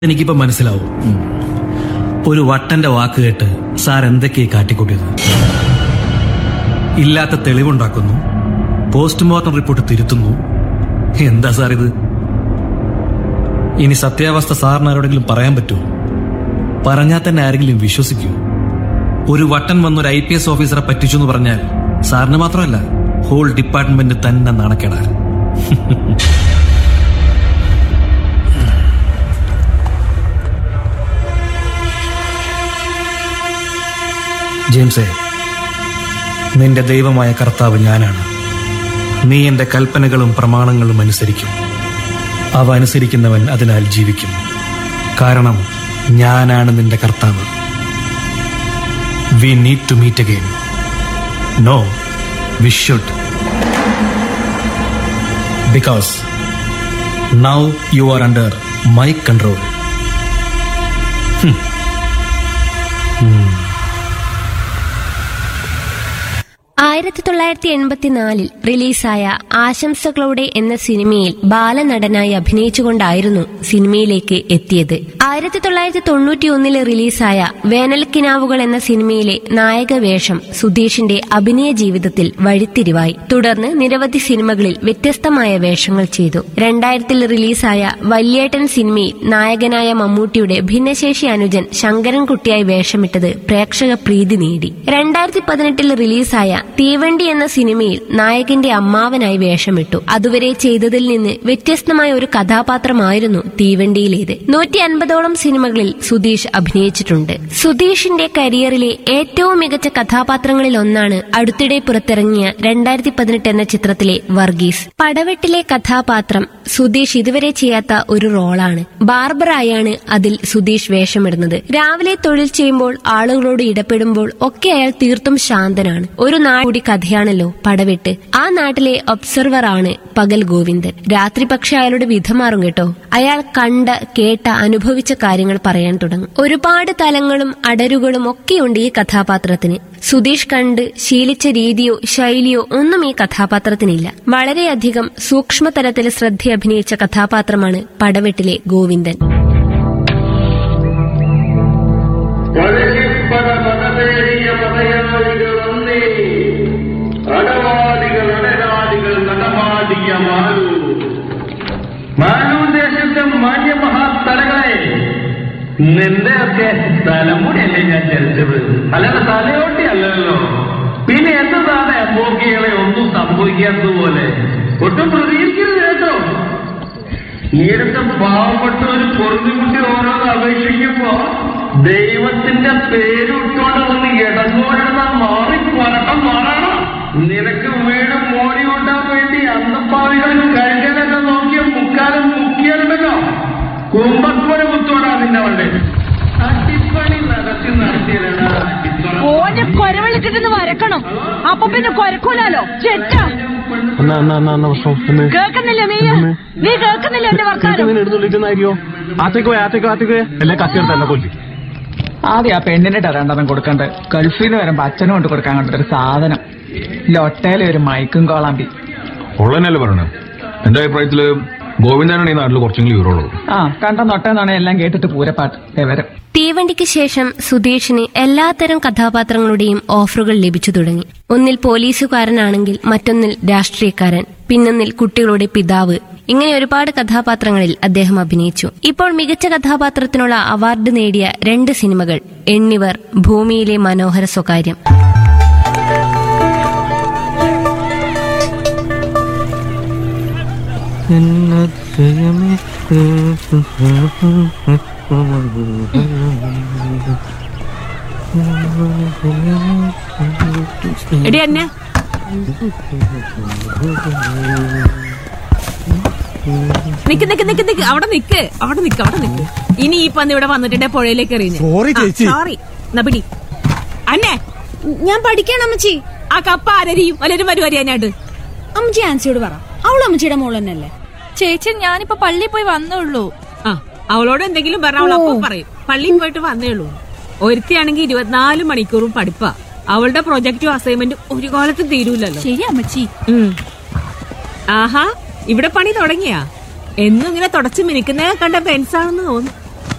എനിക്കിപ്പോ മനസ്സിലാവും ഒരു വട്ടന്റെ വാക്ക് കേട്ട് സാർ എന്തൊക്കെയാ കാട്ടിക്കൂട്ടിയത് ഇല്ലാത്ത തെളിവുണ്ടാക്കുന്നു പോസ്റ്റ്മോർട്ടം റിപ്പോർട്ട് തിരുത്തുന്നു എന്താ സാർ ഇത് ഇനി സത്യാവസ്ഥ സാറിന് ആരോടെങ്കിലും പറയാൻ പറ്റുമോ പറഞ്ഞാൽ തന്നെ ആരെങ്കിലും വിശ്വസിക്കൂ ഒരു വട്ടൻ വന്നൊരു ഐ പി എസ് ഓഫീസറെ പറ്റിച്ചു എന്ന് പറഞ്ഞാൽ സാറിന് മാത്രമല്ല ഹോൾ ഡിപ്പാർട്ട്മെന്റ് തന്നെ നാണക്കേടാ ജെയിംസേ നിന്റെ ദൈവമായ കർത്താവ് ഞാനാണ് നീ എന്റെ കൽപ്പനകളും പ്രമാണങ്ങളും അനുസരിക്കും അവ അനുസരിക്കുന്നവൻ അതിനാൽ ജീവിക്കും കാരണം ഞാനാണ് നിന്റെ കർത്താവ് we need to meet again no we should because now you are under my control ആയിരത്തി തൊള്ളായിരത്തി എൺപത്തിനാലിൽ റിലീസായ ആശംസകളോടെ എന്ന സിനിമയിൽ ബാലനടനായി അഭിനയിച്ചുകൊണ്ടായിരുന്നു സിനിമയിലേക്ക് എത്തിയത് ആയിരത്തി തൊള്ളായിരത്തി തൊണ്ണൂറ്റി ഒന്നില് റിലീസായ വേനൽക്കിനാവുകൾ എന്ന സിനിമയിലെ നായക വേഷം സുധീഷിന്റെ അഭിനയ ജീവിതത്തിൽ വഴിത്തിരിവായി തുടർന്ന് നിരവധി സിനിമകളിൽ വ്യത്യസ്തമായ വേഷങ്ങൾ ചെയ്തു രണ്ടായിരത്തിൽ റിലീസായ വല്യേട്ടൻ സിനിമയിൽ നായകനായ മമ്മൂട്ടിയുടെ ഭിന്നശേഷി അനുജൻ ശങ്കരൻകുട്ടിയായി വേഷമിട്ടത് പ്രേക്ഷക പ്രീതി നേടി രണ്ടായിരത്തി പതിനെട്ടിൽ റിലീസായ തീവണ്ടി എന്ന സിനിമയിൽ നായകന്റെ അമ്മാവനായി വേഷമിട്ടു അതുവരെ ചെയ്തതിൽ നിന്ന് വ്യത്യസ്തമായ ഒരു കഥാപാത്രമായിരുന്നു തീവണ്ടിയിലേത് നൂറ്റി അൻപതോളം സിനിമകളിൽ സുധീഷ് അഭിനയിച്ചിട്ടുണ്ട് സുധീഷിന്റെ കരിയറിലെ ഏറ്റവും മികച്ച കഥാപാത്രങ്ങളിൽ ഒന്നാണ് അടുത്തിടെ പുറത്തിറങ്ങിയ രണ്ടായിരത്തി പതിനെട്ട് എന്ന ചിത്രത്തിലെ വർഗീസ് പടവെട്ടിലെ കഥാപാത്രം സുധീഷ് ഇതുവരെ ചെയ്യാത്ത ഒരു റോളാണ് ബാർബറായാണ് അതിൽ സുധീഷ് വേഷമിടുന്നത് രാവിലെ തൊഴിൽ ചെയ്യുമ്പോൾ ആളുകളോട് ഇടപെടുമ്പോൾ ഒക്കെ അയാൾ തീർത്തും ശാന്തനാണ് ഒരു നാട് കൂടി കഥയാണല്ലോ പടവെട്ട് ആ നാട്ടിലെ ഒബ്സർവർ ആണ് പകൽ ഗോവിന്ദൻ രാത്രി പക്ഷെ അയാളുടെ വിധമാറും കേട്ടോ അയാൾ കണ്ട കേട്ട അനുഭവിച്ച കാര്യങ്ങൾ പറയാൻ തുടങ്ങും ഒരുപാട് തലങ്ങളും അടരുകളും ഒക്കെയുണ്ട് ഈ കഥാപാത്രത്തിന് സുധീഷ് കണ്ട് ശീലിച്ച രീതിയോ ശൈലിയോ ഒന്നും ഈ കഥാപാത്രത്തിനില്ല വളരെയധികം സൂക്ഷ്മതലത്തിൽ ശ്രദ്ധ അഭിനയിച്ച കഥാപാത്രമാണ് പടവെട്ടിലെ ഗോവിന്ദൻ പഴകിപ്പട പടവേറിയ പടയാളികൾ ഒന്നേ അടവാദികൾ അടരാദികൾ നടമാടിയ മാലു മാലു ദേശത്തെ മാന്യമഹാസ്ഥലങ്ങളെ നിന്റെയൊക്കെ തലമുടിയല്ലേ ഞാൻ ചരിച്ചത് അല്ലാതെ തലയോട്ടി അല്ലല്ലോ പിന്നെ എന്നതാണ് പോക്കികളെ ഒന്നും സംഭവിക്കാത്തതുപോലെ ഒട്ടും പ്രതീക്ഷിക്കരുത് കേട്ടോ ഈയിടത്തെ പാവപ്പെട്ട ഒരു പൊറുതിക്കുട്ടി ഓരോന്ന് അപേക്ഷിക്കുമ്പോ ദൈവത്തിന്റെ പേര് ഇട്ടുകൊണ്ട് ഒന്ന് ഇടങ്ങോടുന്ന മാറി പറക്കം മാറണം നിനക്ക് വീട് മോടി കൂട്ടാൻ വേണ്ടി അന്തപ്പാവികൾ കഴുകലൊക്കെ നോക്കിയ മുക്കാലും മുക്കിയാലുണ്ടല്ലോ കുമ്പക്കുര കുത്തോടാ നിന്റെ വണ്ടി അടിപ്പണി നടത്തി നടത്തിയതാണ് ഓനെ കൊരവിളിച്ചിട്ട് വരക്കണം അപ്പൊ പിന്നെ കൊരക്കൂലാലോ ചെറ്റ എന്നാ എന്നാ എന്നാ എന്നാ പ്രശ്നം എന്ന് കേൾക്കുന്നില്ല നീ നീ കേൾക്കുന്നില്ല എന്റെ വർത്താനം നീ എടുത്തുള്ളിട്ടുന്നായിരിക്കോ ആത്തേക്ക് പോയി ആത്തേക്ക് ആത്തേക്ക് പോയി എല്ലാം കത്തിയെടുത്ത് എന്നെ കൊല്ലി ആദ്യം ആ പെണ്ണിന്റെ രണ്ടെണ്ണം കൊടുക്കണ്ട് ഗൾഫിൽ നിന്ന് വരുമ്പോ അച്ഛനും കൊണ്ട് കൊടുക്കാൻ കണ്ടത് ഒരു സാധനം ലൊട്ടയിലെ ഒരു മൈക്കും കോളാമ്പി ഉള്ളതന്നെയല്ലേ പറയണേ എന്റെ അഭിപ്രായത്തില് ഗോവിന്ദനാണ് ഈ നാട്ടിൽ കുറച്ചെങ്കിലും വിവരമുള്ളത് ആ കണ്ട നൊട്ടെന്നാണ് എല്ലാം കേട്ടിട്ട് പൂരപ്പാട്ട് വിവരം തീവണ്ടിക്ക് ശേഷം സുധീഷിന് എല്ലാത്തരം കഥാപാത്രങ്ങളുടെയും ഓഫറുകൾ ലഭിച്ചു തുടങ്ങി ഒന്നിൽ പോലീസുകാരനാണെങ്കിൽ മറ്റൊന്നിൽ രാഷ്ട്രീയക്കാരൻ പിന്നൊന്നിൽ കുട്ടികളുടെ പിതാവ് ഇങ്ങനെ ഒരുപാട് കഥാപാത്രങ്ങളിൽ അദ്ദേഹം അഭിനയിച്ചു ഇപ്പോൾ മികച്ച കഥാപാത്രത്തിനുള്ള അവാർഡ് നേടിയ രണ്ട് സിനിമകൾ എണ്ണിവർ ഭൂമിയിലെ മനോഹര സ്വകാര്യം എടി എന്നെ നിക്ക് നിക്ക് നിക്ക് നിക്ക് അവിടെ നിക്ക് അവിടെ നിക്ക് അവിടെ നിക്ക് ഇനി ഈ പന്നി ഇവിടെ വന്നിട്ടുണ്ടെ പുഴയിലേക്ക് എറിയുന്നു Sorry, ചേച്ചി. സോറി നബിടി അന്നെ ഞാൻ പഠിക്കണം അമ്മച്ചി ആ കപ്പ ആരരിയും വല്ലരും വരുവാരി അതിനായിട്ട് അമ്മച്ചി ആൻസിയോട് പറ അവൾ അമ്മച്ചിയുടെ മോൾ തന്നെയല്ലേ ചേച്ചി ഞാനിപ്പോ പള്ളിയിൽ പോയി വന്നുള്ളൂ ആ അവളോട് എന്തെങ്കിലും പറഞ്ഞ അവൾ അപ്പം പറയും പള്ളിയിൽ പോയിട്ട് വന്നേ ഉള്ളൂ ഒരുത്തിയാണെങ്കിൽ ഇരുപത്തിനാല് മണിക്കൂറും പഠിപ്പാ അവളുടെ പ്രൊജക്റ്റും അസൈൻമെന്റും ഒരു കാലത്തും തീരൂലല്ലോ ശരി അമ്മച്ചി ഉം. ആഹാ ഇവിടെ പണി തുടങ്ങിയാ എന്നും ഇങ്ങനെ തുടച്ച് മിനിക്കുന്നേ കണ്ട പെൻസാണെന്ന് തോന്നുന്നു